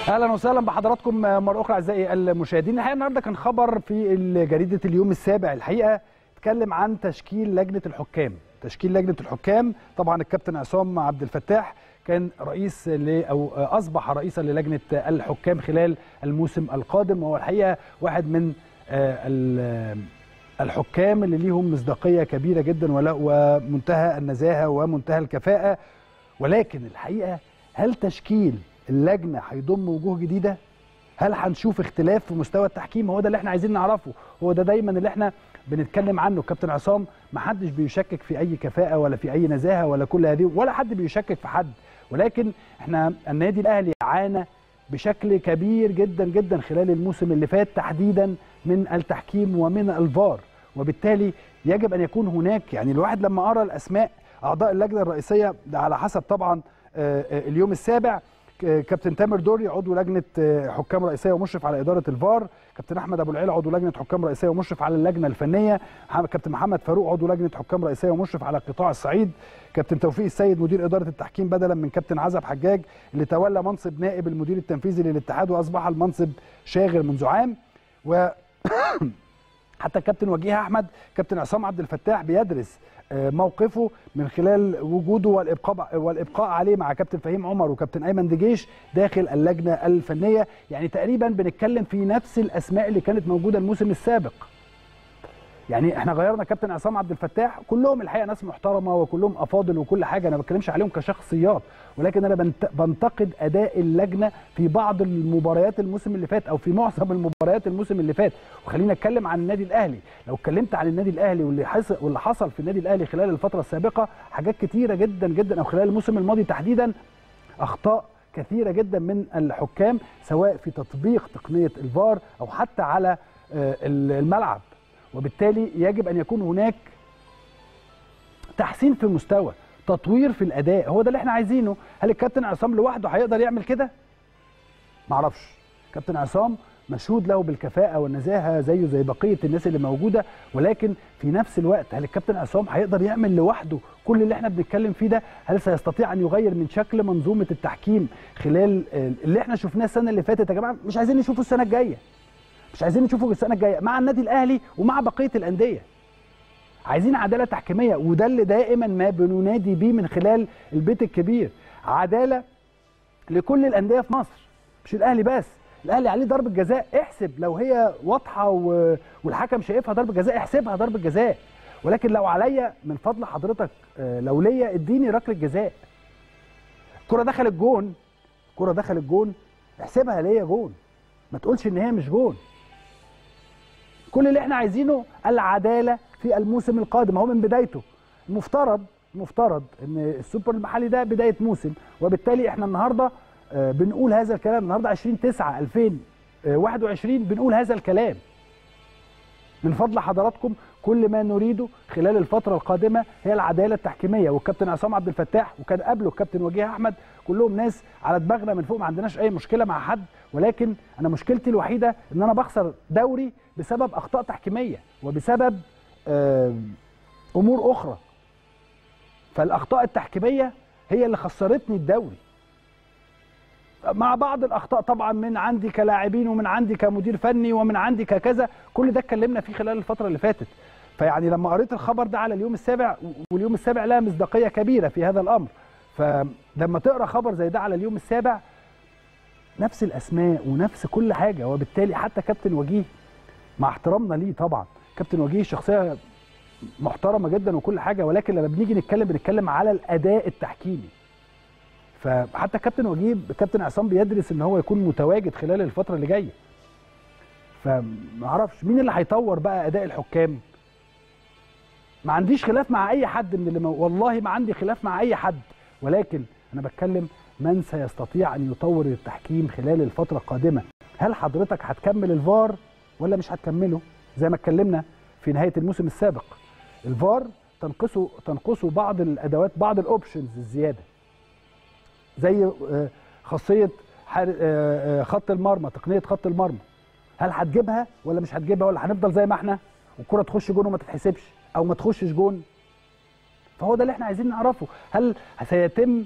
اهلا وسهلا بحضراتكم مره اخرى اعزائي المشاهدين الحقيقه النهارده كان خبر في جريده اليوم السابع الحقيقه اتكلم عن تشكيل لجنه الحكام تشكيل لجنه الحكام طبعا الكابتن عصام عبد الفتاح كان رئيس ل او اصبح رئيسا للجنه الحكام خلال الموسم القادم وهو الحقيقه واحد من الحكام اللي ليهم مصداقيه كبيره جدا ومنتهى النزاهه ومنتهى الكفاءه ولكن الحقيقه هل تشكيل اللجنه هيضم وجوه جديده هل هنشوف اختلاف في مستوى التحكيم هو ده اللي احنا عايزين نعرفه هو ده دايما اللي احنا بنتكلم عنه كابتن عصام ما حدش بيشكك في اي كفاءه ولا في اي نزاهه ولا كل هذه ولا حد بيشكك في حد ولكن احنا النادي الاهلي عانى بشكل كبير جدا جدا خلال الموسم اللي فات تحديدا من التحكيم ومن الفار وبالتالي يجب ان يكون هناك يعني الواحد لما قرا الاسماء اعضاء اللجنه الرئيسيه ده على حسب طبعا اليوم السابع كابتن تامر دوري عضو لجنه حكام رئيسيه ومشرف على اداره الفار كابتن احمد ابو العيله عضو لجنه حكام رئيسيه ومشرف على اللجنه الفنيه كابتن محمد فاروق عضو لجنه حكام رئيسيه ومشرف على قطاع الصعيد كابتن توفيق السيد مدير اداره التحكيم بدلا من كابتن عزب حجاج اللي تولى منصب نائب المدير التنفيذي للاتحاد واصبح المنصب شاغر منذ عام و حتى الكابتن وجيه احمد كابتن عصام عبد الفتاح بيدرس موقفه من خلال وجوده والابقاء والابقاء عليه مع كابتن فهيم عمر وكابتن ايمن دجيش داخل اللجنه الفنيه يعني تقريبا بنتكلم في نفس الاسماء اللي كانت موجوده الموسم السابق يعني احنا غيرنا كابتن عصام عبد الفتاح كلهم الحقيقه ناس محترمه وكلهم افاضل وكل حاجه انا ما بتكلمش عليهم كشخصيات ولكن انا بنتقد اداء اللجنه في بعض المباريات الموسم اللي فات او في معظم المباريات الموسم اللي فات وخلينا اتكلم عن النادي الاهلي لو اتكلمت عن النادي الاهلي واللي حصل واللي حصل في النادي الاهلي خلال الفتره السابقه حاجات كتيره جدا جدا او خلال الموسم الماضي تحديدا اخطاء كثيره جدا من الحكام سواء في تطبيق تقنيه الفار او حتى على الملعب وبالتالي يجب ان يكون هناك تحسين في المستوى تطوير في الاداء هو ده اللي احنا عايزينه هل الكابتن عصام لوحده هيقدر يعمل كده معرفش كابتن عصام مشهود له بالكفاءه والنزاهه زيه زي بقيه الناس اللي موجوده ولكن في نفس الوقت هل الكابتن عصام هيقدر يعمل لوحده كل اللي احنا بنتكلم فيه ده هل سيستطيع ان يغير من شكل منظومه التحكيم خلال اللي احنا شفناه السنه اللي فاتت يا جماعه مش عايزين نشوفه السنه الجايه مش عايزين نشوفه السنه الجايه مع النادي الاهلي ومع بقيه الانديه عايزين عداله تحكيميه وده اللي دائما ما بننادي بيه من خلال البيت الكبير عداله لكل الانديه في مصر مش الاهلي بس الاهلي عليه ضربه جزاء احسب لو هي واضحه و... والحكم شايفها ضربه جزاء احسبها ضربه جزاء ولكن لو عليا من فضل حضرتك لو ليا اديني ركله جزاء الكره دخلت جون الكره دخلت جون احسبها ليا جون ما تقولش ان هي مش جون كل اللي احنا عايزينه العداله في الموسم القادم اهو من بدايته المفترض المفترض ان السوبر المحلي ده بدايه موسم وبالتالي احنا النهارده بنقول هذا الكلام النهارده 20 9 2021 بنقول هذا الكلام من فضل حضراتكم كل ما نريده خلال الفترة القادمة هي العدالة التحكيمية والكابتن عصام عبد الفتاح وكان قبله الكابتن وجيه أحمد كلهم ناس على دماغنا من فوق ما عندناش أي مشكلة مع حد ولكن أنا مشكلتي الوحيدة إن أنا بخسر دوري بسبب أخطاء تحكيمية وبسبب أمور أخرى فالأخطاء التحكيمية هي اللي خسرتني الدوري مع بعض الاخطاء طبعا من عندي كلاعبين ومن عندي كمدير فني ومن عندي ككذا كل ده اتكلمنا فيه خلال الفتره اللي فاتت فيعني لما قريت الخبر ده على اليوم السابع واليوم السابع لها مصداقيه كبيره في هذا الامر فلما تقرا خبر زي ده على اليوم السابع نفس الاسماء ونفس كل حاجه وبالتالي حتى كابتن وجيه مع احترامنا ليه طبعا كابتن وجيه شخصيه محترمه جدا وكل حاجه ولكن لما بنيجي نتكلم بنتكلم على الاداء التحكيمي فحتى كابتن وجيه كابتن عصام بيدرس ان هو يكون متواجد خلال الفتره اللي جايه فما اعرفش مين اللي هيطور بقى اداء الحكام ما عنديش خلاف مع اي حد من اللي مو... والله ما عندي خلاف مع اي حد ولكن انا بتكلم من سيستطيع ان يطور التحكيم خلال الفتره القادمه هل حضرتك هتكمل الفار ولا مش هتكمله زي ما اتكلمنا في نهايه الموسم السابق الفار تنقصه تنقصه بعض الادوات بعض الاوبشنز الزياده زي خاصيه خط المرمى تقنيه خط المرمى هل هتجيبها ولا مش هتجيبها ولا هنفضل زي ما احنا والكره تخش جون وما تتحسبش او ما تخشش جون فهو ده اللي احنا عايزين نعرفه هل سيتم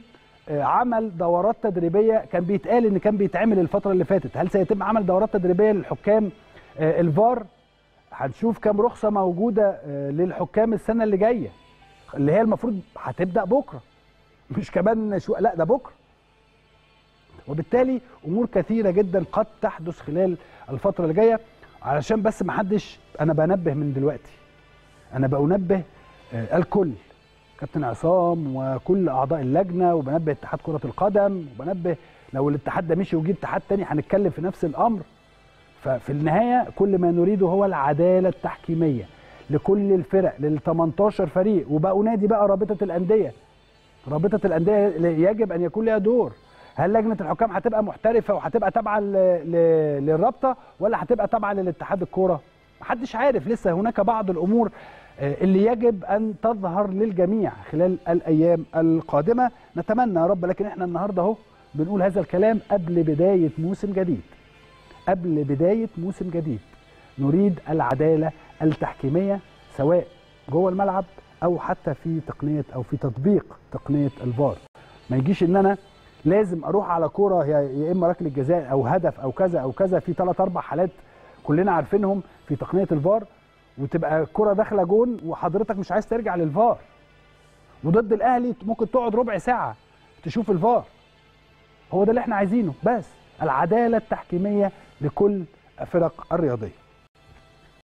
آه، عمل دورات تدريبيه كان بيتقال ان كان بيتعمل الفتره اللي فاتت هل سيتم عمل دورات تدريبيه للحكام آه، الفار هنشوف كام رخصه موجوده آه، للحكام السنه اللي جايه اللي هي المفروض هتبدا بكره مش كمان شو لا ده بكره وبالتالي امور كثيره جدا قد تحدث خلال الفتره اللي جايه علشان بس ما حدش انا بنبه من دلوقتي انا بنبه آه، الكل كابتن عصام وكل اعضاء اللجنه وبنبه اتحاد كره القدم وبنبه لو الاتحاد ده مشي وجه اتحاد تاني هنتكلم في نفس الامر ففي النهايه كل ما نريده هو العداله التحكيميه لكل الفرق لل 18 فريق وبأنادي بقى رابطه الانديه رابطه الانديه يجب ان يكون لها دور هل لجنه الحكام هتبقى محترفه وهتبقى تابعه ل- ل- للرابطه ولا هتبقى تابعه للاتحاد الكوره محدش عارف لسه هناك بعض الامور آه، اللي يجب ان تظهر للجميع خلال الايام القادمه نتمنى يا رب لكن احنا النهارده اهو بنقول هذا الكلام قبل بدايه موسم جديد قبل بدايه موسم جديد نريد العداله التحكيميه سواء جوه الملعب او حتى في تقنيه او في تطبيق تقنيه الفار ما يجيش ان انا لازم اروح على كوره يا يا اما ركله جزاء او هدف او كذا او كذا في ثلاث اربع حالات كلنا عارفينهم في تقنيه الفار وتبقى الكره داخله جون وحضرتك مش عايز ترجع للفار وضد الاهلي ممكن تقعد ربع ساعه تشوف الفار هو ده اللي احنا عايزينه بس العداله التحكيميه لكل الفرق الرياضيه